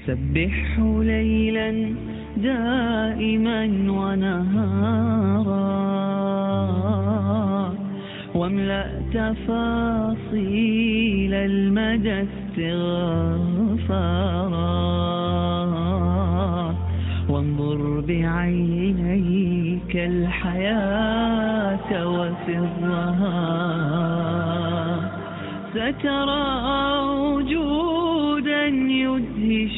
سبحه ليلا دائما ونهارا واملأ تفاصيل المدى استغفارا وانظر بعينيك الحياة وسرها سترى وجودا يدهش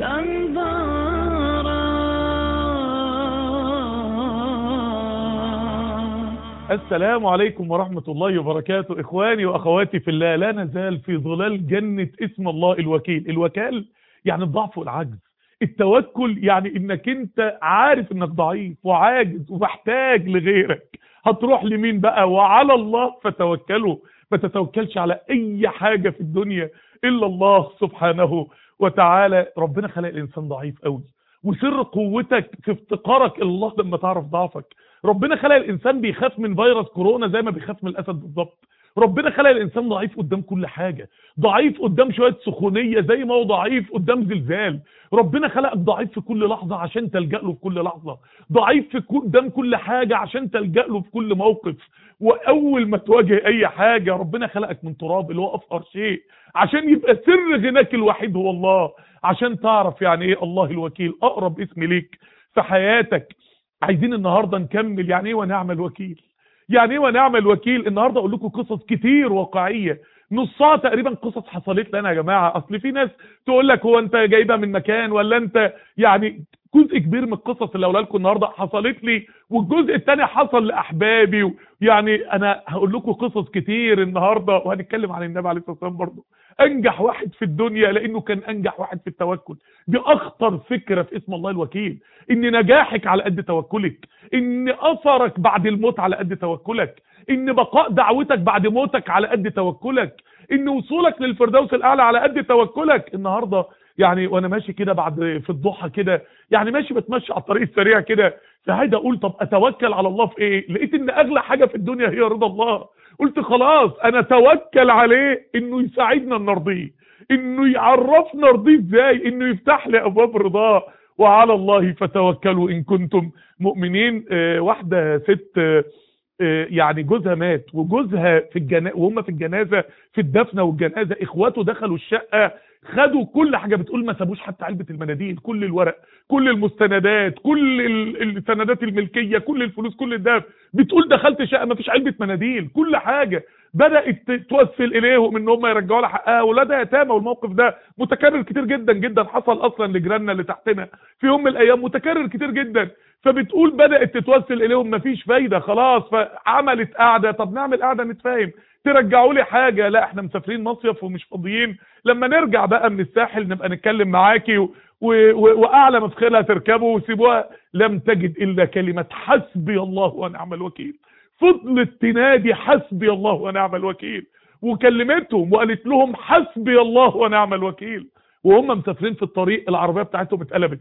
الأنظار السلام عليكم ورحمة الله وبركاته إخواني وأخواتي في الله لا نزال في ظلال جنة اسم الله الوكيل الوكال يعني الضعف والعجز التوكل يعني انك انت عارف انك ضعيف وعاجز ومحتاج لغيرك هتروح لمين بقى وعلى الله فتوكلوا ما تتوكلش على اي حاجة في الدنيا الا الله سبحانه وتعالى ربنا خلق الانسان ضعيف قوي وسر قوتك في افتقارك الى الله لما تعرف ضعفك ربنا خلق الانسان بيخاف من فيروس كورونا زي ما بيخاف من الاسد بالظبط ربنا خلق الانسان ضعيف قدام كل حاجه ضعيف قدام شويه سخونيه زي ما هو ضعيف قدام زلزال ربنا خلقك ضعيف في كل لحظه عشان تلجا له في كل لحظه ضعيف في كل- قدام كل حاجه عشان تلجا له في كل موقف واول ما تواجه اي حاجه ربنا خلقك من تراب اللي هو افقر شيء عشان يبقى سر غناك الوحيد هو الله عشان تعرف يعني ايه الله الوكيل اقرب اسم ليك في حياتك عايزين النهارده نكمل يعني ايه ونعم الوكيل يعني ايه ونعم الوكيل النهارده اقول لكم قصص كتير واقعيه نصها تقريبا قصص حصلت لنا يا جماعه اصل في ناس تقول لك هو انت جايبها من مكان ولا انت يعني جزء كبير من القصص اللي هقولها لكم النهارده حصلت لي والجزء الثاني حصل لاحبابي يعني انا هقول لكم قصص كتير النهارده وهنتكلم عن النبي عليه الصلاه والسلام برضه انجح واحد في الدنيا لانه كان انجح واحد في التوكل دي اخطر فكره في اسم الله الوكيل ان نجاحك على قد توكلك ان اثرك بعد الموت على قد توكلك ان بقاء دعوتك بعد موتك على قد توكلك ان وصولك للفردوس الاعلى على قد توكلك النهارده يعني وانا ماشي كده بعد في الضحى كده يعني ماشي بتمشي على الطريق السريع كده فهيدا اقول طب اتوكل على الله في ايه لقيت ان اغلى حاجه في الدنيا هي رضا الله قلت خلاص انا اتوكل عليه انه يساعدنا نرضيه انه يعرفنا نرضيه ازاي انه يفتح لي ابواب رضاه وعلى الله فتوكلوا ان كنتم مؤمنين آه، واحده ست آه، آه، يعني جوزها مات وجوزها في الجنا... وهم في الجنازه في الدفنه والجنازه اخواته دخلوا الشقه خدوا كل حاجه بتقول ما سابوش حتى علبه المناديل كل الورق كل المستندات كل ال- السندات الملكيه كل الفلوس كل الدهب بتقول دخلت شقه ما فيش علبه مناديل كل حاجه بدات ت- توسل اليهم ان هم يرجعوا لها حقها ولادها يتامى والموقف ده متكرر كتير جدا جدا حصل اصلا لجيراننا اللي تحتنا في يوم من الايام متكرر كتير جدا فبتقول بدات تتوسل اليهم مفيش فايده خلاص فعملت قعده طب نعمل قعده نتفاهم ترجعوا لي حاجه لا احنا مسافرين مصيف ومش فاضيين لما نرجع بقى من الساحل نبقى نتكلم معاكي و... و... و... واعلى مفخرها تركبوا وسيبوها لم تجد الا كلمه حسبي الله ونعم الوكيل فضلت تنادي حسبي الله ونعم الوكيل وكلمتهم وقالت لهم حسبي الله ونعم الوكيل وهم مسافرين في الطريق العربيه بتاعتهم اتقلبت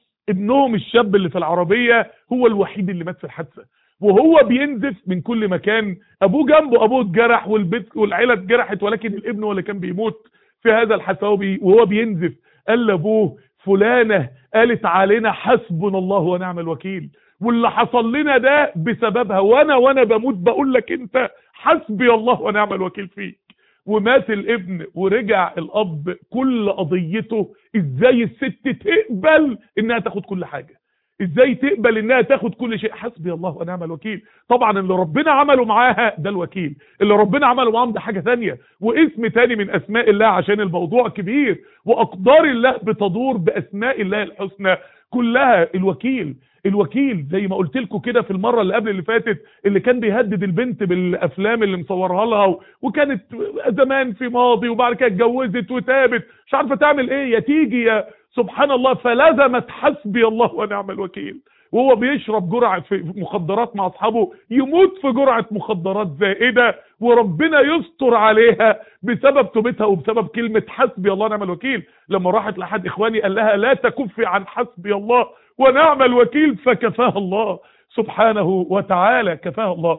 ابنهم الشاب اللي في العربيه هو الوحيد اللي مات في الحادثه وهو بينزف من كل مكان ابوه جنبه ابوه اتجرح والبيت والعيله اتجرحت ولكن الابن هو اللي كان بيموت في هذا الحادثه وهو بي- وهو بينزف قال لابوه فلانه قالت علينا حسبنا الله ونعم الوكيل واللي حصل لنا ده بسببها وانا وانا بموت بقول لك انت حسبي الله ونعم الوكيل فيك ومات الابن ورجع الاب كل قضيته ازاي الست تقبل انها تاخد كل حاجه ازاي تقبل انها تاخد كل شيء حسبي الله ونعم الوكيل طبعا اللي ربنا عمله معاها ده الوكيل اللي ربنا عمله معاهم ده حاجه ثانيه واسم تاني من اسماء الله عشان الموضوع كبير واقدار الله بتدور باسماء الله الحسنى كلها الوكيل الوكيل زي ما قلت لكم كده في المره اللي قبل اللي فاتت اللي كان بيهدد البنت بالافلام اللي مصورها لها و- وكانت زمان في ماضي وبعد كده اتجوزت وتابت مش عارفه تعمل ايه يا تيجي يا سبحان الله فلزمت حسبي الله ونعم الوكيل وهو بيشرب جرعه في مخدرات مع اصحابه يموت في جرعه مخدرات زائده وربنا يستر عليها بسبب توبتها وبسبب كلمه حسبي الله ونعم الوكيل لما راحت لاحد اخواني قال لها لا تكفي عن حسبي الله ونعم الوكيل فكفاها الله سبحانه وتعالى كفاها الله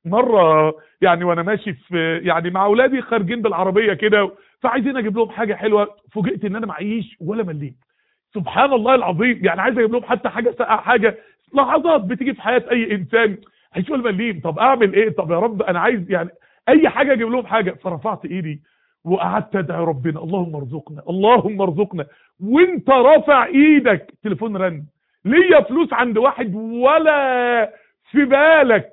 مره يعني وانا ماشي في يعني مع اولادي خارجين بالعربيه كده فعايزين اجيب لهم حاجه حلوه فوجئت ان انا معيش ولا مليم سبحان الله العظيم يعني عايز اجيب لهم حتى حاجه ساقعه حاجه لحظات بتيجي في حياه اي انسان هيشوف المليم طب اعمل ايه طب يا رب انا عايز يعني اي حاجه اجيب لهم حاجه فرفعت ايدي وقعدت ادعي ربنا اللهم ارزقنا اللهم ارزقنا وانت رافع ايدك تليفون رن ليا فلوس عند واحد ولا في بالك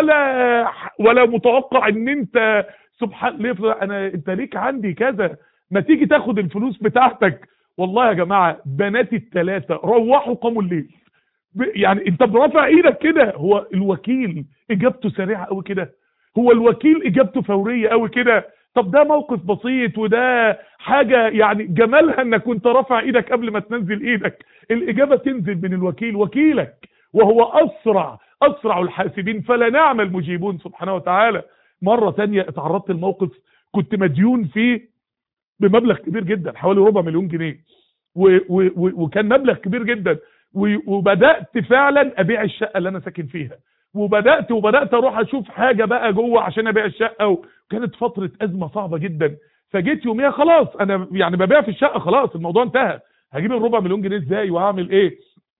ولا ولا متوقع ان انت سبحان ليه انا انت ليك عندي كذا ما تيجي تاخد الفلوس بتاعتك والله يا جماعه بناتي الثلاثه روحوا قاموا الليل ب- يعني انت برافع ايدك كده هو الوكيل اجابته سريعه قوي كده هو الوكيل اجابته فوريه قوي كده طب ده موقف بسيط وده حاجه يعني جمالها انك كنت رافع ايدك قبل ما تنزل ايدك الاجابه تنزل من الوكيل وكيلك وهو اسرع اسرع الحاسبين فلا نعم المجيبون سبحانه وتعالى مره تانية اتعرضت لموقف كنت مديون فيه بمبلغ كبير جدا حوالي ربع مليون جنيه و و و وكان مبلغ كبير جدا و- وبدات فعلا ابيع الشقه اللي انا ساكن فيها وبدات وبدات اروح اشوف حاجه بقى جوه عشان ابيع الشقه وكانت فتره ازمه صعبه جدا فجيت يوميها خلاص انا يعني ببيع في الشقه خلاص الموضوع انتهى هجيب الربع مليون جنيه ازاي وهعمل ايه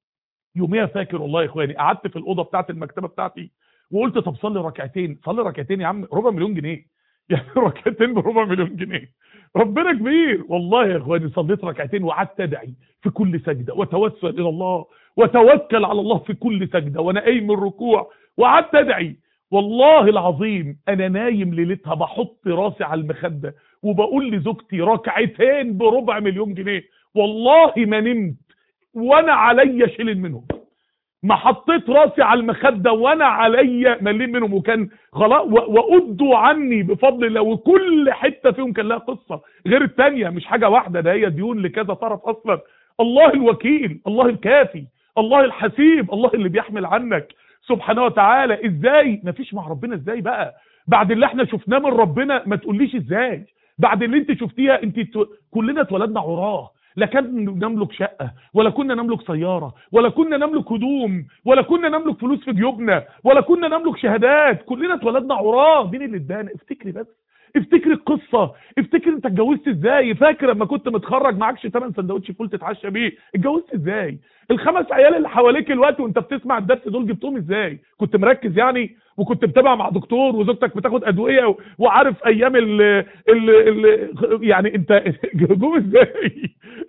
يوميها فاكر والله يا اخواني قعدت في الاوضه بتاعت المكتبه بتاعتي وقلت طب صلي ركعتين صلي ركعتين يا عم ربع مليون جنيه يعني ركعتين بربع مليون جنيه ربنا كبير والله يا اخواني صليت ركعتين وقعدت ادعي في كل سجده وتوسل الى الله وتوكل على الله في كل سجده وانا قايم من الركوع وقعدت ادعي والله العظيم انا نايم ليلتها بحط راسي على المخده وبقول لزوجتي ركعتين بربع مليون جنيه والله ما نمت وانا عليا شيل منهم ما حطيت راسي على المخده وانا عليا مليم منهم وكان خلاص و- وادوا عني بفضل الله وكل حته فيهم كان لها قصه غير الثانيه مش حاجه واحده ده هي ديون لكذا طرف اصلا الله الوكيل الله الكافي الله الحسيب الله اللي بيحمل عنك سبحانه وتعالى ازاي مفيش مع ربنا ازاي بقى بعد اللي احنا شفناه من ربنا ما تقوليش ازاي بعد اللي انت شفتيها انت ت... كلنا اتولدنا عراه لا كان نملك شقة ولا كنا نملك سيارة ولا كنا نملك هدوم ولا كنا نملك فلوس في جيوبنا ولا كنا نملك شهادات كلنا اتولدنا عراه مين اللي ادانا افتكري بس افتكري القصة افتكري انت اتجوزت ازاي فاكر لما كنت متخرج معكش 8 سندوتش فول تتعشى بيه اتجوزت ازاي الخمس عيال اللي حواليك الوقت وانت بتسمع الدرس دول جبتهم ازاي كنت مركز يعني وكنت متابع مع دكتور وزوجتك بتاخد ادويه و- وعارف ايام ال ال ال يعني انت جابوه ازاي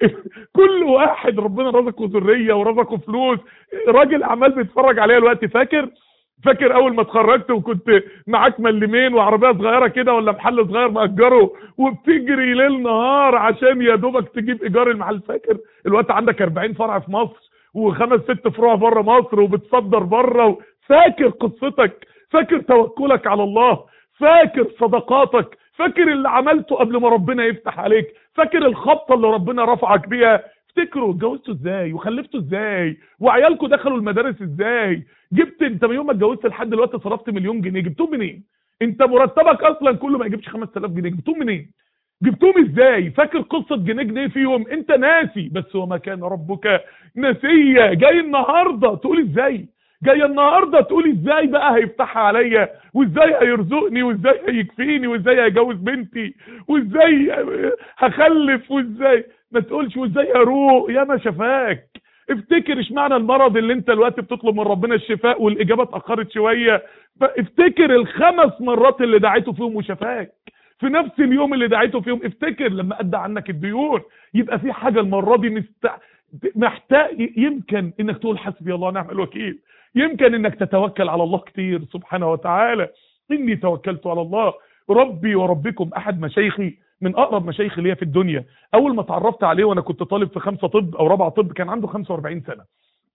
كل واحد ربنا رزقه ذريه ورزقه فلوس راجل عمال بيتفرج عليها الوقت فاكر فاكر اول ما اتخرجت وكنت معاك ملمين وعربيه صغيره كده ولا محل صغير مأجره وبتجري ليل نهار عشان يا دوبك تجيب ايجار المحل فاكر الوقت عندك 40 فرع في مصر وخمس ست فروع بره مصر وبتصدر بره فاكر قصتك فاكر توكلك على الله فاكر صدقاتك فاكر اللي عملته قبل ما ربنا يفتح عليك فاكر الخبطه اللي ربنا رفعك بيها افتكروا اتجوزتوا ازاي وخلفتوا ازاي وعيالكم دخلوا المدارس ازاي جبت انت من يوم ما اتجوزت لحد دلوقتي صرفت مليون جنيه جبتهم منين انت مرتبك اصلا كله ما يجيبش 5000 جنيه جبتهم منين جبتهم ازاي فاكر قصه جنيه جنيه فيهم انت ناسي بس وما كان ربك نسيا جاي النهارده تقول ازاي جاي النهارده تقول ازاي بقى هيفتحها عليا وازاي هيرزقني وازاي هيكفيني وازاي هيجوز بنتي وازاي هخلف وازاي ما تقولش وازاي هروق يا ما شفاك افتكر اشمعنى المرض اللي انت دلوقتي بتطلب من ربنا الشفاء والاجابه اتاخرت شويه افتكر الخمس مرات اللي دعيته فيهم وشفاك في نفس اليوم اللي دعيته فيهم افتكر لما ادى عنك الديون يبقى في حاجه المره دي مست... محتاج يمكن انك تقول حسبي الله ونعم الوكيل يمكن انك تتوكل على الله كتير سبحانه وتعالى اني توكلت على الله ربي وربكم احد مشايخي من اقرب مشايخي ليا في الدنيا اول ما اتعرفت عليه وانا كنت طالب في خمسه طب او رابعه طب كان عنده 45 سنه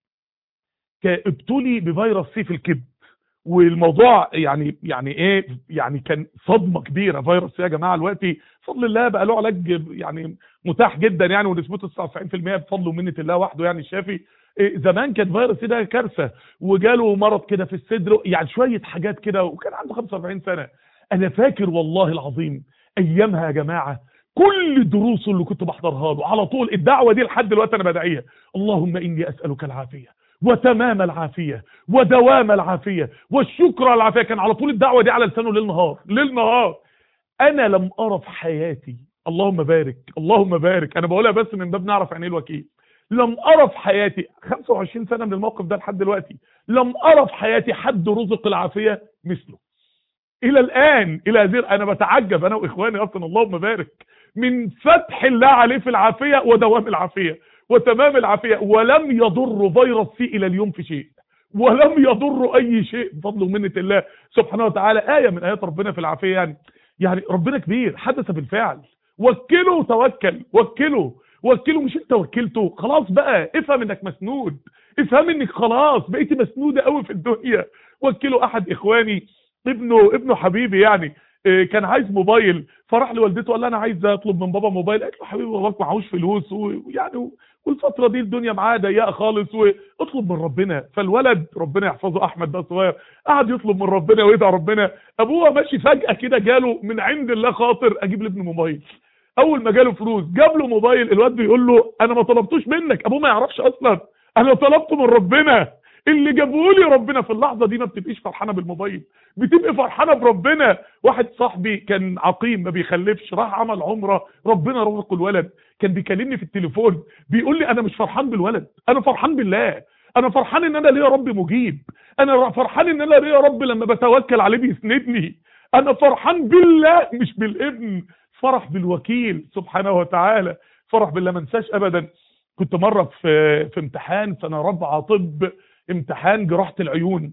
كان ابتلي بفيروس سي في الكبد والموضوع يعني يعني ايه يعني كان صدمه كبيره فيروس سي يا جماعه دلوقتي بفضل الله بقى له علاج يعني متاح جدا يعني ونسبته 99% بفضل ومنه الله وحده يعني الشافي إيه زمان كان فيروس سي ده كارثه وجاله مرض كده في الصدر يعني شويه حاجات كده وكان عنده 45 سنه انا فاكر والله العظيم ايامها يا جماعه كل دروسه اللي كنت بحضرها له على طول الدعوه دي لحد دلوقتي انا بدعيها اللهم اني اسالك العافيه وتمام العافيه ودوام العافيه والشكر على العافيه كان على طول الدعوه دي على لسانه ليل نهار ليل نهار انا لم ارى في حياتي اللهم بارك اللهم بارك انا بقولها بس من باب نعرف يعني ايه الوكيل لم ارى في حياتي 25 سنه من الموقف ده لحد دلوقتي لم ارى في حياتي حد رزق العافيه مثله الى الان الى هذه انا بتعجب انا واخواني اصلا اللهم بارك من فتح الله عليه في العافيه ودوام العافيه وتمام العافيه ولم يضر فيروس سي الى اليوم في شيء ولم يضر اي شيء بفضل ومنه الله سبحانه وتعالى ايه من ايات ربنا في العافيه يعني يعني ربنا كبير حدث بالفعل وكله وتوكل وكله وكله مش انت وكلته خلاص بقى افهم انك مسنود افهم انك خلاص بقيتي مسنوده قوي في الدنيا وكله احد اخواني ابنه ابنه حبيبي يعني إيه، كان عايز موبايل فراح لوالدته قال لها انا عايز اطلب من بابا موبايل قالت له حبيبي باباك معهوش فلوس ويعني والفتره دي الدنيا معاه ضيقه خالص واطلب من ربنا فالولد ربنا يحفظه احمد ده صغير قعد يطلب من ربنا ويدعي ربنا ابوه ماشي فجاه كده جاله من عند الله خاطر اجيب لابنه موبايل اول ما جاله فلوس جاب له موبايل الواد بيقول له انا ما طلبتوش منك ابوه ما يعرفش اصلا انا طلبته من ربنا اللي جابه لي ربنا في اللحظه دي ما بتبقيش فرحانه بالموبايل بتبقي فرحانه بربنا واحد صاحبي كان عقيم ما بيخلفش راح عمل عمره ربنا رزقه الولد كان بيكلمني في التليفون بيقول لي انا مش فرحان بالولد انا فرحان بالله انا فرحان ان انا ليا رب مجيب انا فرحان ان انا ليا رب لما بتوكل عليه بيسندني انا فرحان بالله مش بالابن فرح بالوكيل سبحانه وتعالى فرح بالله ما انساش ابدا كنت مره في في امتحان سنه رابعه طب امتحان جراحه العيون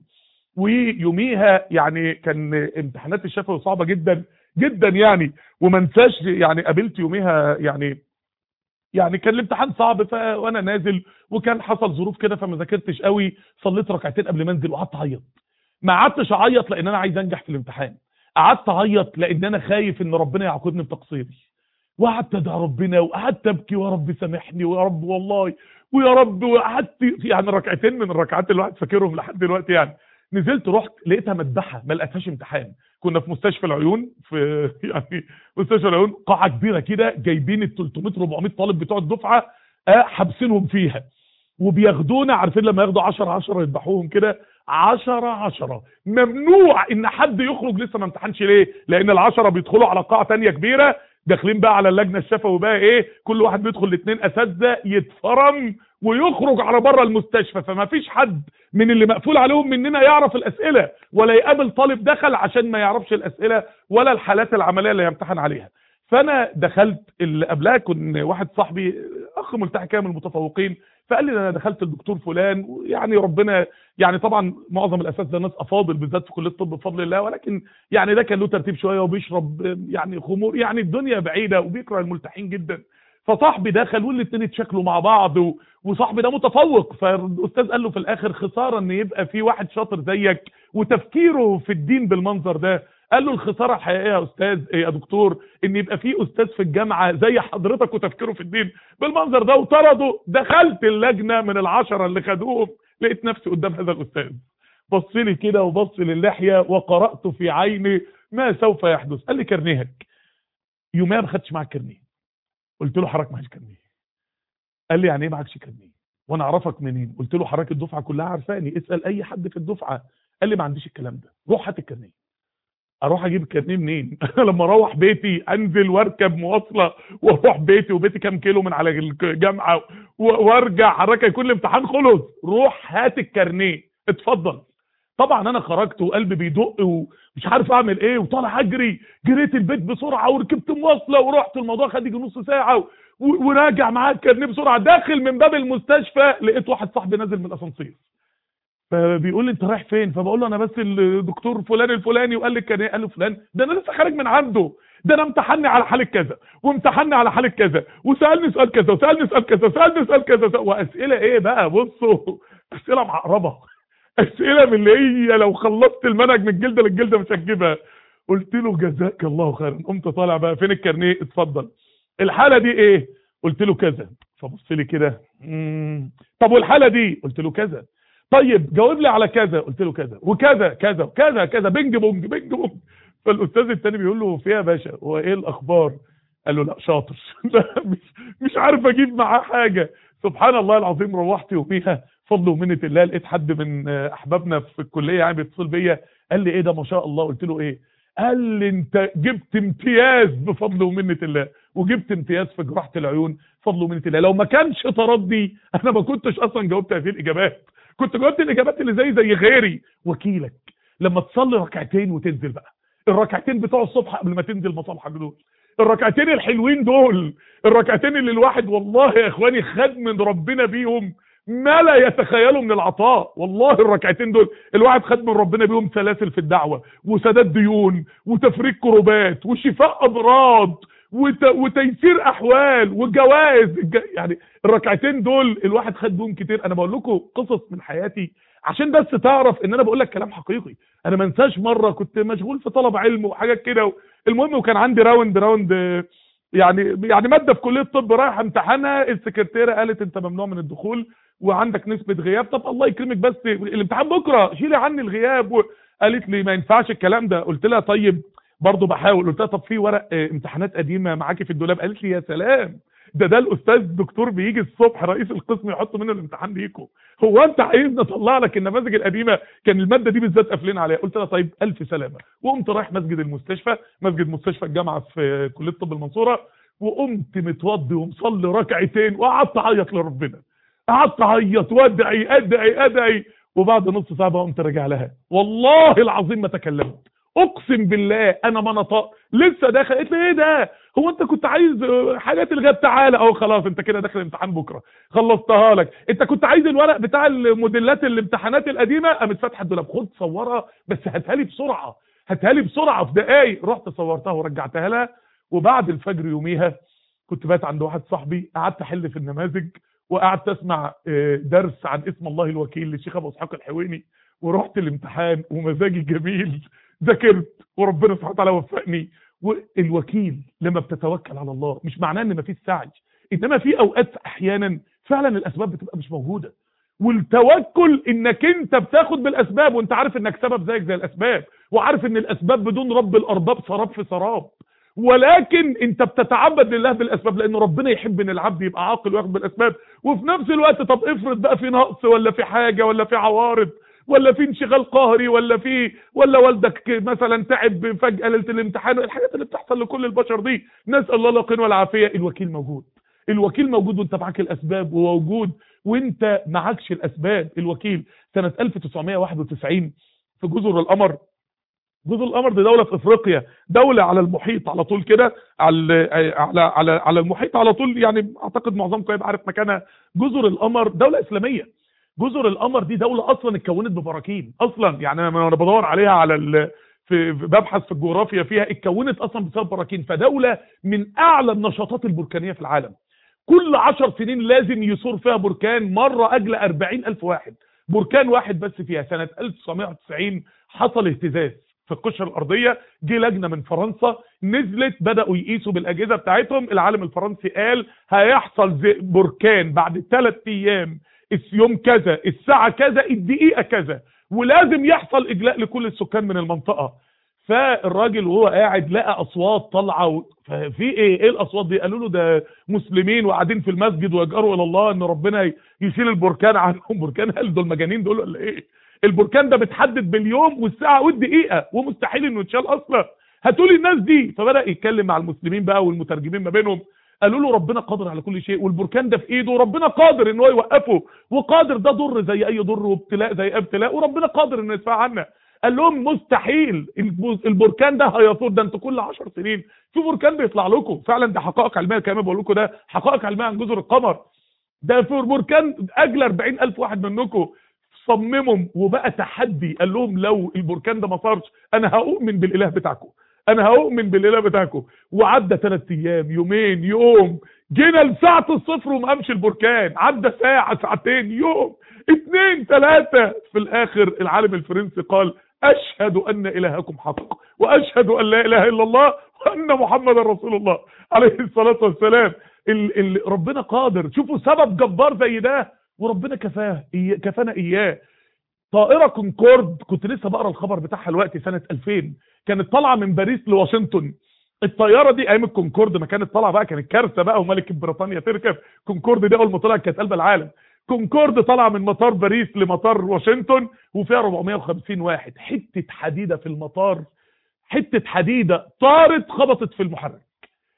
ويوميها يعني كان امتحانات الشفوي صعبه جدا جدا يعني وما انساش يعني قابلت يوميها يعني يعني كان الامتحان صعب ف... وانا نازل وكان حصل ظروف كده فما ذاكرتش قوي صليت ركعتين قبل ما انزل وقعدت اعيط ما قعدتش اعيط لان انا عايز انجح في الامتحان قعدت اعيط لان انا خايف ان ربنا يعاقبني بتقصيري وقعدت ادعي ربنا وقعدت ابكي ويا رب سامحني ويا رب والله ويا رب وقعدت يعني ركعتين من الركعات اللي الواحد فاكرهم لحد دلوقتي يعني نزلت رحت لقيتها مذبحه ما لقيتهاش امتحان كنا في مستشفى العيون في يعني مستشفى العيون قاعه كبيره كده جايبين ال 300 400 طالب بتوع الدفعه آه حابسينهم فيها وبياخدونا عارفين لما ياخدوا 10 10 يذبحوهم كده 10 10 ممنوع ان حد يخرج لسه ما امتحنش ليه لان العشرة بيدخلوا على قاعه ثانيه كبيره داخلين بقى على اللجنه الشفوي بقى ايه كل واحد بيدخل الاثنين اساتذه يتفرم ويخرج على بره المستشفى فما فيش حد من اللي مقفول عليهم مننا يعرف الاسئله ولا يقابل طالب دخل عشان ما يعرفش الاسئله ولا الحالات العمليه اللي يمتحن عليها فانا دخلت اللي قبلها كن واحد صاحبي اخ ملتحي كامل المتفوقين فقال لي انا دخلت الدكتور فلان ويعني ربنا يعني طبعا معظم الاساتذه ناس افاضل بالذات في كليه الطب بفضل الله ولكن يعني ده كان له ترتيب شويه وبيشرب يعني خمور يعني الدنيا بعيده وبيكره الملتحين جدا فصاحبي دخل والاثنين اتشكلوا مع بعض و... وصاحبي ده متفوق فالاستاذ قال له في الاخر خساره ان يبقى في واحد شاطر زيك وتفكيره في الدين بالمنظر ده قال له الخساره الحقيقيه يا استاذ يا دكتور ان يبقى في استاذ في الجامعه زي حضرتك وتفكيره في الدين بالمنظر ده وطرده دخلت اللجنه من العشره اللي خدوهم لقيت نفسي قدام هذا الاستاذ بص لي كده وبص للحيه وقرات في عيني ما سوف يحدث قال لي كرنيهك يوميها ما خدتش معاك كرنيه قلت له حضرتك معكش كرنيه قال لي يعني ايه معكش كرنيه وانا اعرفك منين قلت له حضرتك الدفعه كلها عارفاني اسال اي حد في الدفعه قال لي ما عنديش الكلام ده روح هات الكرنيه اروح اجيب الكارنيه منين لما اروح بيتي انزل واركب مواصله واروح بيتي وبيتي كام كيلو من على الجامعه وارجع حضرتك يكون الامتحان خلص روح هات الكارنيه اتفضل طبعا انا خرجت وقلبي بيدق ومش عارف اعمل ايه وطالع اجري جريت البيت بسرعه وركبت مواصله ورحت الموضوع خد يجي نص ساعه وراجع معاه الكارنيه بسرعه داخل من باب المستشفى لقيت واحد صاحبي نازل من الاسانسير فبيقول لي انت رايح فين فبقول له انا بس الدكتور فلان الفلاني وقال لي كان ايه قال له فلان ده انا لسه خارج من عنده ده انا امتحني على حاله كذا وامتحني على حاله كذا وسالني سؤال كذا وسالني سؤال كذا وسالني سؤال كذا واسئله ايه بقى بصوا اسئله معقربه اسئله من اللي هي لو خلصت المنهج من الجلده للجلده مش هتجيبها قلت له جزاك الله خيرا قمت طالع بقى فين الكارنيه اتفضل الحاله دي ايه قلت له كذا فبص لي كده طب والحاله دي قلت له كذا طيب جاوب لي على كذا قلت له كذا وكذا كذا وكذا كذا بينج بونج بينج بونج فالاستاذ التاني بيقول له فيها يا باشا هو ايه الاخبار قال له لا شاطر لا مش, مش عارف اجيب معاه حاجه سبحان الله العظيم روحت يوميها فضل ومنه الله لقيت حد من احبابنا في الكليه يعني بيتصل بيا قال لي ايه ده ما شاء الله قلت له ايه قال لي انت جبت امتياز بفضل ومنه الله وجبت امتياز في جراحه العيون فضل منة الله لو ما كانش تردي انا ما كنتش اصلا جاوبت هذه الاجابات كنت جاوبت الاجابات اللي زي زي غيري وكيلك لما تصلي ركعتين وتنزل بقى الركعتين بتوع الصبح قبل ما تنزل مصالحك دول الركعتين الحلوين دول الركعتين اللي الواحد والله يا اخواني خد من ربنا بيهم ما لا يتخيله من العطاء والله الركعتين دول الواحد خد من ربنا بيهم سلاسل في الدعوة وسداد ديون وتفريج كروبات وشفاء امراض وت... وتيسير احوال وجوائز الج... يعني الركعتين دول الواحد خد بيهم كتير انا بقول لكم قصص من حياتي عشان بس تعرف ان انا بقول لك كلام حقيقي انا ما انساش مره كنت مشغول في طلب علم وحاجات كده المهم وكان عندي راوند راوند آه، يعني يعني ماده في كليه الطب رايح امتحانها السكرتيره قالت انت ممنوع من الدخول وعندك نسبه غياب طب الله يكرمك بس الامتحان بكره شيلي عني الغياب وقالت لي ما ينفعش الكلام ده قلت لها طيب برضه بحاول قلت لها طب في ورق آه، امتحانات قديمه معاكي في الدولاب قالت لي يا سلام ده ده الاستاذ الدكتور بيجي الصبح رئيس القسم يحط منه الامتحان ليكم هو انت عايزني اطلع لك النماذج القديمه كان الماده دي بالذات قافلين عليها قلت لها طيب الف سلامه وقمت رايح مسجد المستشفى مسجد مستشفى الجامعه في كليه طب المنصوره وقمت متوضي ومصلي ركعتين وقعدت اعيط لربنا قعدت اعيط وادعي ادعي ادعي وبعد نص ساعه بقى قمت راجع لها والله العظيم ما تكلمت اقسم بالله انا ما نطق لسه داخل قلت لي ايه ده هو انت كنت عايز آه، حاجات الغاب تعالى اهو خلاص انت كده داخل امتحان بكره خلصتها لك انت كنت عايز الورق بتاع الموديلات الامتحانات القديمه قامت فاتحه الدولاب خد صورها بس هاتها لي بسرعه هاتها لي بسرعه في دقايق رحت صورتها ورجعتها لها وبعد الفجر يوميها كنت بات عند واحد صاحبي قعدت احل في النماذج وقعدت اسمع آه، درس عن اسم الله الوكيل للشيخ ابو اسحاق الحويني ورحت الامتحان ومزاجي جميل ذاكرت وربنا سبحانه وتعالى وفقني والوكيل لما بتتوكل على الله مش معناه ان مفيش سعي انما في اوقات احيانا فعلا الاسباب بتبقى مش موجوده والتوكل انك انت بتاخد بالاسباب وانت عارف انك سبب زيك زي الاسباب وعارف ان الاسباب بدون رب الارباب سراب في سراب ولكن انت بتتعبد لله بالاسباب لان ربنا يحب ان العبد يبقى عاقل وياخد بالاسباب وفي نفس الوقت طب افرض بقى في نقص ولا في حاجه ولا في عوارض ولا في انشغال قهري ولا في ولا والدك مثلا تعب فجاه ليله الامتحان الحاجات اللي بتحصل لكل البشر دي نسال الله اليقين والعافيه الوكيل موجود الوكيل موجود وانت معاك الاسباب وموجود وانت معكش الاسباب الوكيل سنه 1991 في جزر القمر جزر القمر دي دوله في افريقيا دوله على المحيط على طول كده على على على على المحيط على طول يعني اعتقد معظمكم هيبقى عارف مكانها جزر القمر دوله اسلاميه جزر القمر دي دوله اصلا اتكونت ببراكين اصلا يعني انا وانا بدور عليها على ال... في في- ببحث في الجغرافيا فيها اتكونت اصلا بسبب براكين فدوله من اعلى النشاطات البركانيه في العالم كل عشر سنين لازم يثور فيها بركان مرة أجل أربعين ألف واحد بركان واحد بس فيها سنة 1991 حصل اهتزاز في القشرة الأرضية جه لجنة من فرنسا نزلت بدأوا يقيسوا بالأجهزة بتاعتهم العالم الفرنسي قال هيحصل زي بركان بعد ثلاث أيام الس- يوم كذا الساعة كذا الدقيقة كذا ولازم يحصل إجلاء لكل السكان من المنطقة فالراجل وهو قاعد لقى اصوات طالعه و... ففي ايه ايه الاصوات دي قالوا له ده مسلمين وقاعدين في المسجد ويجأروا الى الله ان ربنا ي- يشيل البركان عنهم بركان هل دول مجانين دول ولا ايه البركان ده بتحدد باليوم والساعه والدقيقه ومستحيل انه يتشال اصلا هاتوا لي الناس دي فبدا يتكلم مع المسلمين بقى والمترجمين ما بينهم قالوا له ربنا قادر على كل شيء والبركان ده في ايده وربنا قادر ان هو يوقفه وقادر ده ضر زي اي ضر وابتلاء زي اي ابتلاء وربنا قادر انه يدفع عنا قال لهم مستحيل الب- البركان ده هيثور ده انتوا كل 10 سنين في بركان بيطلع لكم فعلا ده حقائق علميه كمان بقول لكم ده حقائق علميه عن جزر القمر ده في بركان اجل 40000 واحد منكم صممهم وبقى تحدي قال لهم لو البركان ده ما صارش انا هؤمن بالاله بتاعكم انا هؤمن بالاله بتاعكم وعدى ثلاث ايام يومين يوم جينا لساعة الصفر وما قامش البركان عدى ساعة ساعتين يوم اتنين ثلاثة في الاخر العالم الفرنسي قال اشهد ان الهكم حق واشهد ان لا اله الا الله وان محمد رسول الله عليه الصلاة والسلام ال ال ربنا قادر شوفوا سبب جبار زي ده وربنا كفاه إياه- كفانا اياه طائرة كونكورد كنت لسه بقرا الخبر بتاعها الوقت سنة 2000 كانت طالعة من باريس لواشنطن الطيارة دي ايام الكونكورد ما كانت طالعة بقى كانت كارثة بقى وملكة بريطانيا تركب كونكورد دي اول ما طلعت كانت قلب العالم كونكورد طالعة من مطار باريس لمطار واشنطن وفيها 450 واحد حتة حديدة في المطار حتة حديدة طارت خبطت في المحرك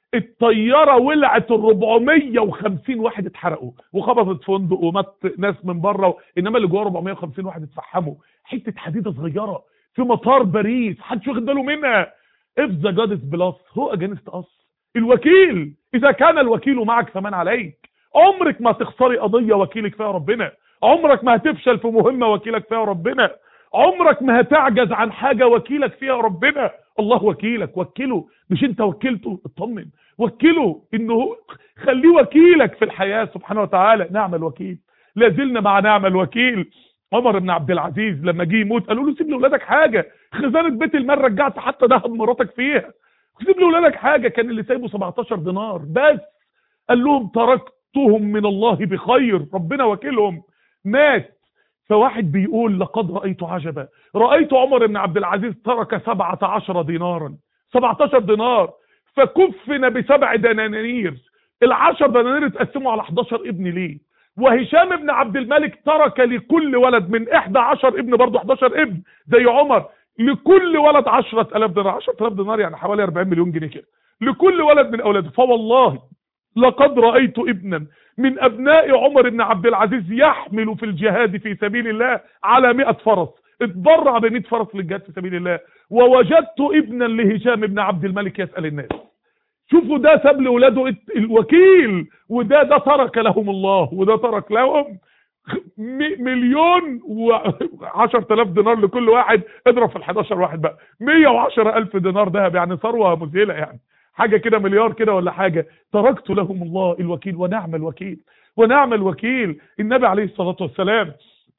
الطياره ولعت ال 450 واحد اتحرقوا وخبطت فندق ومات ناس من بره انما اللي جوه 450 واحد اتفحموا حته حديده صغيره في مطار باريس محدش واخد باله منها if the God is بلس هو against us الوكيل اذا كان الوكيل معك فمن عليك عمرك ما تخسري قضيه وكيلك فيها ربنا عمرك ما هتفشل في مهمه وكيلك فيها ربنا عمرك ما هتعجز عن حاجه وكيلك فيها ربنا الله وكيلك وكله مش انت وكلته اطمن وكله انه خليه وكيلك في الحياه سبحانه وتعالى نعم الوكيل لا زلنا مع نعم الوكيل عمر بن عبد العزيز لما جه يموت قالوا له سيب لاولادك حاجه خزانه بيت المال رجعت حتى ذهب مراتك فيها سيب لاولادك حاجه كان اللي سايبه 17 دينار بس قال لهم تركتهم من الله بخير ربنا وكيلهم مات فواحد بيقول لقد رأيت عجبا رأيت عمر بن عبد العزيز ترك سبعة عشر دينارا 17 دينار فكفن بسبع دنانير العشر دنانير اتقسموا على 11 ابن ليه وهشام بن عبد الملك ترك لكل ولد من 11 ابن برضه 11 ابن زي عمر لكل ولد 10000 دينار 10000 دينار يعني حوالي 40 مليون جنيه كده لكل ولد من اولاده فوالله لقد رأيت ابنا من ابناء عمر بن عبد العزيز يحمل في الجهاد في سبيل الله على 100 فرس اتبرع ب 100 فرس للجهاد في سبيل الله ووجدت ابنا لهشام بن عبد الملك يسأل الناس شوفوا ده ساب لاولاده الوكيل وده ده ترك لهم الله وده ترك لهم مليون و 10000 دينار لكل واحد اضرب في ال 11 واحد بقى 110000 دينار ذهب يعني ثروه مذهله يعني حاجه كده مليار كده ولا حاجه تركت لهم الله الوكيل ونعم الوكيل ونعم الوكيل النبي عليه الصلاه والسلام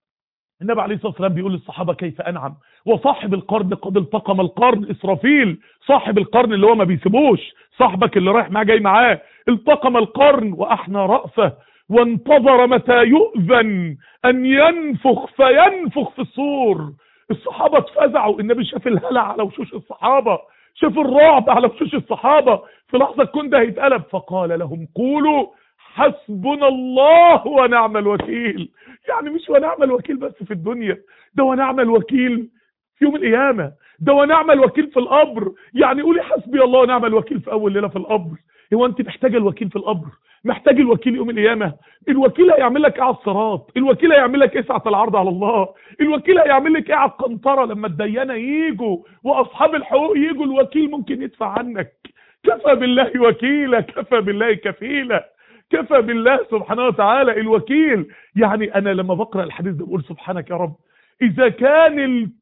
النبي عليه الصلاه والسلام بيقول للصحابه كيف انعم وصاحب القرن قد التقم القرن اسرافيل صاحب القرن اللي هو ما بيسيبوش صاحبك اللي رايح معاه جاي معاه التقم القرن واحنى راسه وانتظر متى يؤذن ان ينفخ فينفخ في الصور الصحابه اتفزعوا النبي شاف الهلع على وشوش الصحابه شاف الرعب على وشوش الصحابه في لحظه الكون ده هيتقلب فقال لهم قولوا حسبنا الله ونعم الوكيل يعني مش ونعم الوكيل بس في الدنيا ده ونعم الوكيل في يوم القيامه ده ونعم الوكيل في القبر يعني قولي حسبي الله ونعم الوكيل في اول ليله في القبر هو انت محتاجه الوكيل في القبر محتاج الوكيل يوم القيامه الوكيل هيعمل لك ايه على الصراط الوكيل هيعمل لك ايه ساعه العرض على الله الوكيل هيعمل لك ايه على القنطره لما الديانه يجوا واصحاب الحقوق يجوا الوكيل ممكن يدفع عنك كفى بالله وكيلا كفى بالله كفيلا كفى بالله سبحانه وتعالى الوكيل يعني انا لما بقرا الحديث ده بقول سبحانك يا رب اذا كان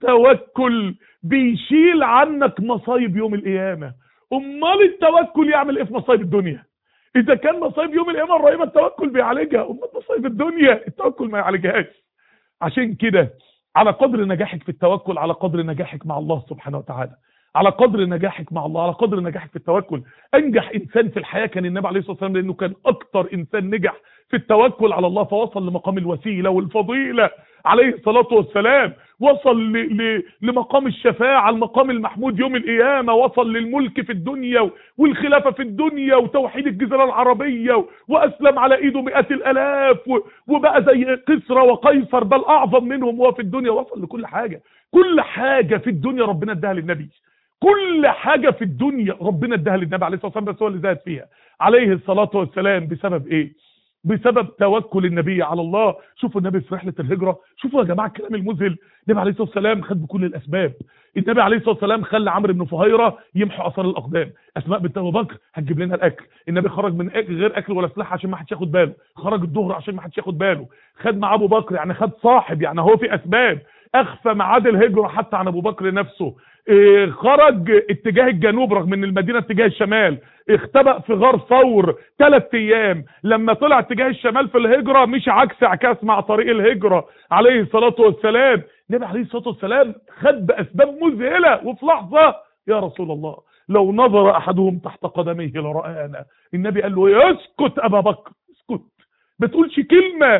التوكل بيشيل عنك مصايب يوم القيامه امال التوكل يعمل ايه في مصايب الدنيا اذا كان مصايب يوم القيامه الرهيبه التوكل بيعالجها امال مصايب الدنيا التوكل ما يعالجهاش عشان كده على قدر نجاحك في التوكل على قدر نجاحك مع الله سبحانه وتعالى على قدر نجاحك مع الله على قدر نجاحك في التوكل انجح انسان في الحياه كان النبي عليه الصلاه والسلام لانه كان اكتر انسان نجح في التوكل على الله فوصل لمقام الوسيله والفضيله عليه الصلاه والسلام وصل ل... ل... لمقام الشفاعه المقام المحمود يوم القيامه وصل للملك في الدنيا والخلافه في الدنيا وتوحيد الجزيره العربيه واسلم على ايده مئات الالاف و... وبقى زي قسرى وقيصر بل اعظم منهم وهو في الدنيا وصل لكل حاجه كل حاجه في الدنيا ربنا اداها للنبي كل حاجة في الدنيا ربنا اداها للنبي عليه الصلاة والسلام بس هو اللي زاد فيها عليه الصلاة والسلام بسبب ايه بسبب توكل النبي على الله شوفوا النبي في رحلة الهجرة شوفوا يا جماعة الكلام المذهل النبي عليه الصلاة والسلام خد بكل الأسباب النبي عليه الصلاة والسلام خلى عمرو بن فهيرة يمحو أثار الأقدام أسماء بنت أبو بكر هتجيب لنا الأكل النبي خرج من أكل غير أكل ولا سلاح عشان ما حدش ياخد باله خرج الظهر عشان ما حدش ياخد باله خد مع أبو بكر يعني خد صاحب يعني هو في أسباب أخفى ميعاد الهجرة حتى عن أبو بكر نفسه إيه خرج اتجاه الجنوب رغم ان المدينه اتجاه الشمال اختبأ في غار ثور ثلاث ايام لما طلع اتجاه الشمال في الهجره مش عكس عكاس مع طريق الهجره عليه الصلاه والسلام النبي عليه الصلاه والسلام خد باسباب مذهله وفي لحظه يا رسول الله لو نظر احدهم تحت قدميه لرآنا النبي قال له اسكت ابا بكر اسكت ما تقولش كلمه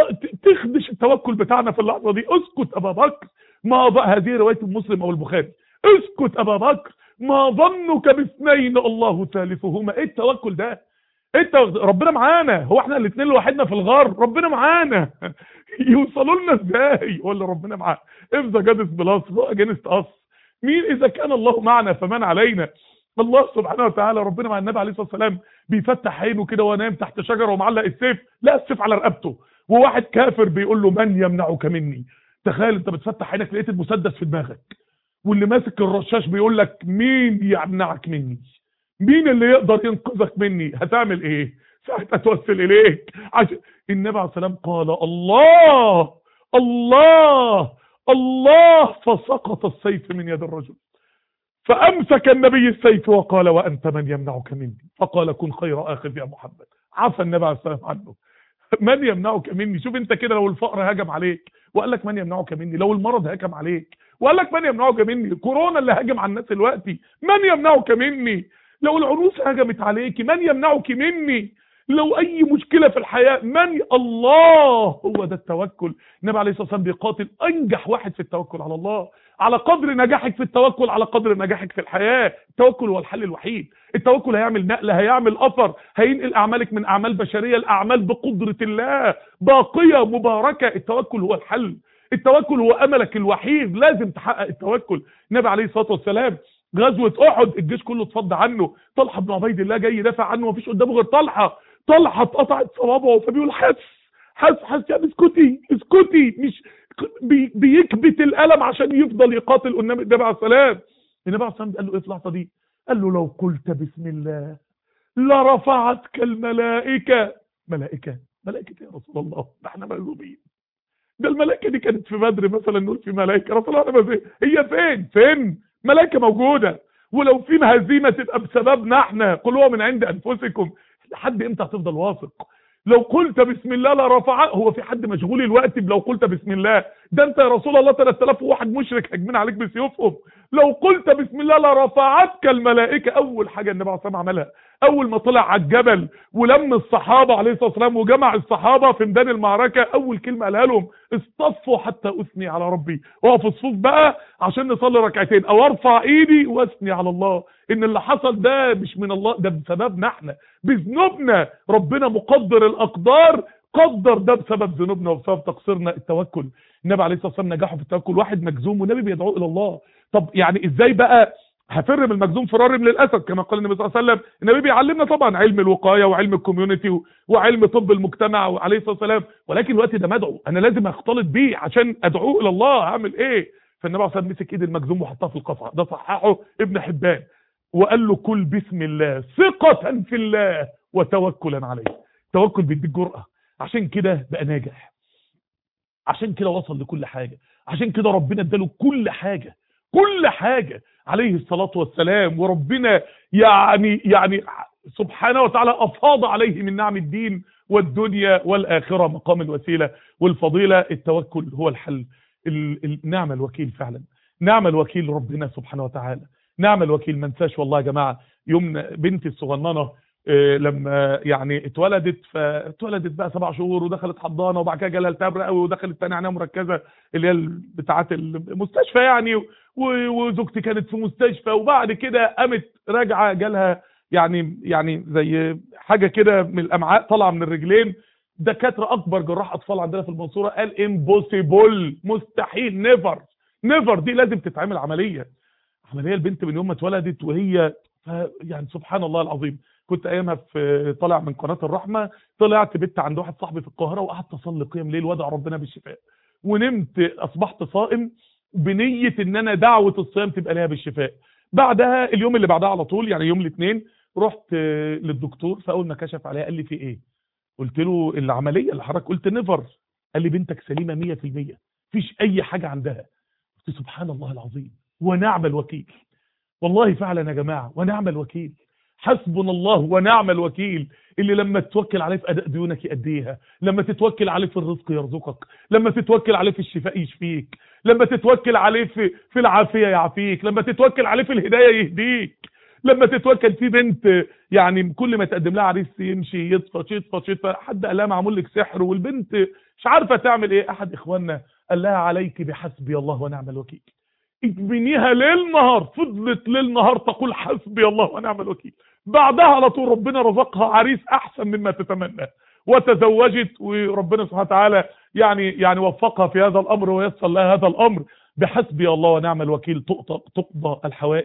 تخدش التوكل بتاعنا في اللحظه دي اسكت ابا بكر ما بقى هذه روايه مسلم او البخاري اسكت ابا بكر ما ظنك باثنين الله ثالثهما ايه التوكل ده انت ربنا معانا هو احنا الاثنين لوحدنا في الغار ربنا معانا يوصلوا لنا ازاي ولا ربنا معانا if the God is plus who against us مين اذا كان الله معنا فمن علينا الله سبحانه وتعالى ربنا مع النبي عليه الصلاه والسلام بيفتح عينه كده وهو نايم تحت شجره ومعلق السيف لا السيف على رقبته وواحد كافر بيقول له من يمنعك مني تخيل انت بتفتح عينك لقيت المسدس في دماغك واللي ماسك الرشاش بيقول لك مين يمنعك مني مين اللي يقدر ينقذك مني هتعمل ايه ساعتها توسل اليك عشان النبي عليه السلام قال الله الله الله فسقط السيف من يد الرجل فامسك النبي السيف وقال وانت من يمنعك مني فقال كن خير اخذ يا محمد عفى النبي عليه السلام عنه من يمنعك مني شوف انت كده لو الفقر هجم عليك وقال لك من يمنعك مني لو المرض هجم عليك وقال لك من يمنعك مني كورونا اللي هجم على الناس دلوقتي من يمنعك مني لو العنوس هجمت عليك من يمنعك مني لو اي مشكله في الحياه من الله هو ده التوكل النبي عليه الصلاه والسلام بيقاتل انجح واحد في التوكل على الله على قدر نجاحك في التوكل على قدر نجاحك في الحياه التوكل هو الحل الوحيد التوكل هيعمل نقله هيعمل اثر هينقل اعمالك من اعمال بشريه لاعمال بقدره الله باقيه مباركه التوكل هو الحل التوكل هو املك الوحيد لازم تحقق التوكل النبي عليه الصلاه والسلام غزوه احد الجيش كله اتفض عنه طلحه بن عبيد الله جاي يدافع عنه مفيش قدامه غير طلحه طلحه اتقطعت صوابعه فبيقول حس حس حس يا اسكتي اسكتي مش بي بيكبت الالم عشان يفضل يقاتل قدام النبي عليه السلام النبي عليه السلام قال له ايه في اللحظه دي قال له لو قلت بسم الله لرفعتك الملائكه ملائكه ملائكه يا رسول الله ده احنا مغلوبين ده الملائكه دي كانت في بدر مثلا نقول في ملائكه رسول الله أنا هي فين فين ملائكه موجوده ولو في هزيمه تبقى بسببنا احنا قل هو من عند انفسكم لحد امتى هتفضل واثق لو قلت بسم الله لرفع هو في حد مشغول الوقت لو قلت بسم الله ده انت يا رسول الله 3000 واحد مشرك هاجمين عليك بسيوفهم لو قلت بسم الله لرفعتك الملائكه اول حاجه النبي عليه الصلاه عملها اول ما طلع على الجبل ولم الصحابه عليه الصلاه والسلام وجمع الصحابه في ميدان المعركه اول كلمه قالها لهم اصطفوا حتى اثني على ربي واقف الصوف بقى عشان نصلي ركعتين او ارفع ايدي واثني على الله ان اللي حصل ده مش من الله ده بسببنا احنا بذنوبنا ربنا مقدر الاقدار قدر ده بسبب ذنوبنا وبسبب تقصيرنا التوكل النبي عليه الصلاه والسلام نجحه في التوكل واحد مجزوم والنبي بيدعوه الى الله طب يعني ازاي بقى هفر من المجزوم فرار من الاسد كما قال النبي صلى الله عليه وسلم النبي بيعلمنا طبعا علم الوقايه وعلم الكوميونتي وعلم طب المجتمع عليه الصلاه والسلام ولكن الوقت ده مدعو انا لازم اختلط بيه عشان ادعوه الى الله هعمل ايه فالنبي عليه الصلاه والسلام مسك ايد المجزوم وحطها في القفا ده صححه ابن حبان وقال له كل بسم الله ثقة في الله وتوكلا عليه توكل بيديك جرأة عشان كده بقى ناجح عشان كده وصل لكل حاجة عشان كده ربنا اداله كل حاجة كل حاجة عليه الصلاة والسلام وربنا يعني يعني سبحانه وتعالى أفاض عليه من نعم الدين والدنيا والآخرة مقام الوسيلة والفضيلة التوكل هو الحل نعم الوكيل فعلا نعم الوكيل ربنا سبحانه وتعالى نعم الوكيل ما انساش والله يا جماعه يوم بنتي الصغننه إيه لما يعني اتولدت فاتولدت بقى سبع شهور ودخلت حضانه وبعد كده جالها التهاب رئوي ودخلت تاني عنايه مركزه اللي هي بتاعه المستشفى يعني وزوجتي كانت في مستشفى وبعد كده قامت راجعه جالها يعني يعني زي حاجه كده من الامعاء طالعه من الرجلين دكاتره اكبر جراح اطفال عندنا في المنصوره قال امبوسيبل مستحيل نيفر نيفر دي لازم تتعمل عمليه عمليه البنت من يوم ما اتولدت وهي يعني سبحان الله العظيم كنت ايامها في طالع من قناه الرحمه طلعت بنت عند واحد صاحبي في القاهره وقعدت اصلي قيام ليل وادعو ربنا بالشفاء ونمت اصبحت صائم بنيه ان انا دعوه الصيام تبقى ليها بالشفاء بعدها اليوم اللي بعدها على طول يعني يوم الاثنين رحت للدكتور فاول ما كشف عليها قال لي في ايه قلت له العمليه اللي حضرتك قلت نيفر قال لي بنتك سليمه 100% مفيش اي حاجه عندها قلت سبحان الله العظيم ونعم الوكيل والله فعلا يا جماعة ونعم الوكيل حسبنا الله ونعم الوكيل اللي لما تتوكل عليه في أداء ديونك يأديها لما تتوكل عليه في الرزق يرزقك لما تتوكل عليه في الشفاء يشفيك لما تتوكل عليه في, في العافية يعافيك لما تتوكل عليه في الهداية يهديك لما تتوكل في بنت يعني كل ما تقدم لها عريس يمشي يطفش يطفش يطفش حد قال لها معمول لك سحر والبنت مش عارفه تعمل ايه احد اخواننا قال لها عليك بحسبي الله ونعم الوكيل اجبنيها ليل نهار فضلت ليل نهار تقول حسبي الله ونعم الوكيل بعدها على طول ربنا رزقها عريس احسن مما تتمنى وتزوجت وربنا سبحانه وتعالى يعني يعني وفقها في هذا الامر ويسر لها هذا الامر بحسبي الله ونعم الوكيل تقضى الحوائج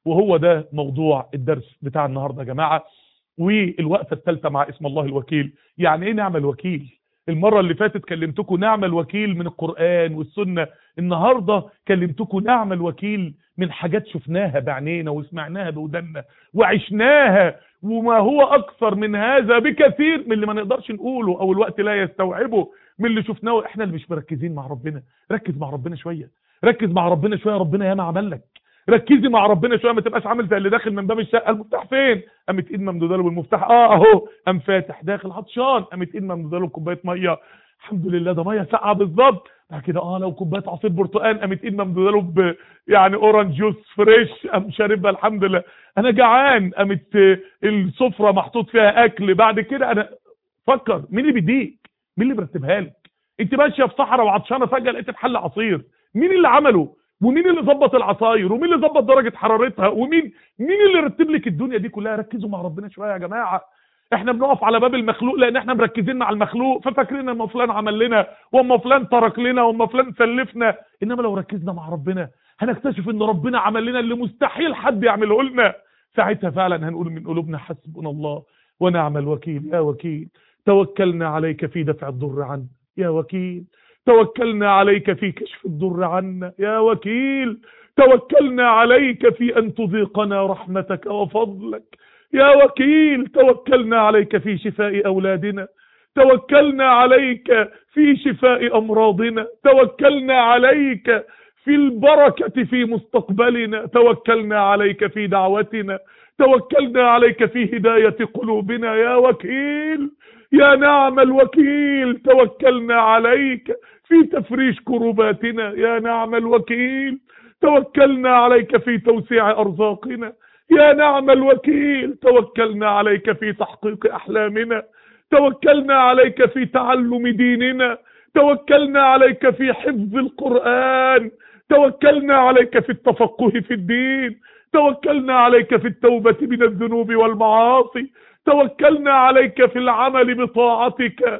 وهو ده موضوع الدرس بتاع النهارده يا جماعه والوقفه الثالثه مع اسم الله الوكيل يعني ايه نعمل وكيل المره اللي فاتت كلمتكم نعمل وكيل من القران والسنه النهارده كلمتكم نعمل وكيل من حاجات شفناها بعينينا وسمعناها بودنا وعشناها وما هو اكثر من هذا بكثير من اللي ما نقدرش نقوله او الوقت لا يستوعبه من اللي شفناه احنا اللي مش مركزين مع ربنا ركز مع ربنا شويه ركز مع ربنا شويه ربنا ياما عمل لك ركزي مع ربنا شويه ما تبقاش عامل زي اللي داخل من باب الشقه المفتاح فين قامت ايد ممدوده له بالمفتاح اه اهو قام فاتح داخل عطشان قامت ايد ممدوده له بكوبايه ميه الحمد لله ده ميه ساقعه بالظبط بعد كده اه لو كوبايه عصير برتقال قامت ايد ممدوده له ب يعني اورنج جوس فريش قام شاربها الحمد لله انا جعان قامت آه، السفره محطوط فيها اكل بعد كده انا فكر مين اللي بيديك مين اللي مرتبها لك انت ماشيه في صحراء وعطشانه فجاه لقيت محل عصير مين اللي عمله ومين اللي ظبط العصاير ومين اللي ظبط درجه حرارتها ومين مين اللي رتب لك الدنيا دي كلها ركزوا مع ربنا شويه يا جماعه احنا بنقف على باب المخلوق لان احنا مركزين مع المخلوق ففاكرين اما فلان عمل لنا واما فلان ترك لنا واما فلان سلفنا انما لو ركزنا مع ربنا هنكتشف ان ربنا عمل لنا اللي مستحيل حد يعمله لنا ساعتها فعلا هنقول من قلوبنا حسبنا الله ونعم الوكيل يا وكيل توكلنا عليك في دفع الضر عنا يا وكيل توكلنا عليك في كشف الضر عنا يا وكيل توكلنا عليك في أن تذيقنا رحمتك وفضلك يا وكيل توكلنا عليك في شفاء أولادنا توكلنا عليك في شفاء أمراضنا توكلنا عليك في البركة في مستقبلنا توكلنا عليك في دعوتنا توكلنا عليك في هداية قلوبنا يا وكيل يا نعم الوكيل توكلنا عليك في تفريش كرباتنا يا نعم الوكيل توكلنا عليك في توسيع أرزاقنا يا نعم الوكيل توكلنا عليك في تحقيق أحلامنا توكلنا عليك في تعلم ديننا توكلنا عليك في حفظ القرآن توكلنا عليك في التفقه في الدين توكلنا عليك في التوبة من الذنوب والمعاصي توكلنا عليك في العمل بطاعتك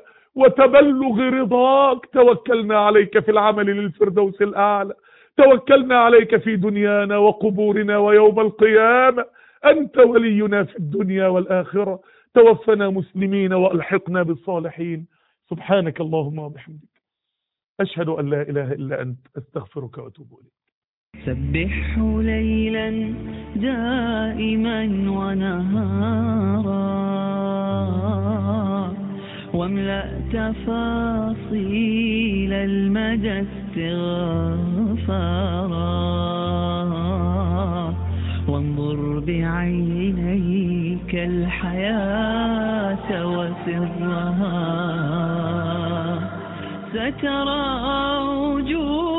وتبلغ رضاك توكلنا عليك في العمل للفردوس الأعلى توكلنا عليك في دنيانا وقبورنا ويوم القيامة أنت ولينا في الدنيا والآخرة توفنا مسلمين وألحقنا بالصالحين سبحانك اللهم وبحمدك أشهد أن لا إله إلا أنت أستغفرك وأتوب إليك سبحه ليلا دائما ونهارا واملأ تفاصيل المدى استغفارا وانظر بعينيك الحياة وسرها سترى وجوه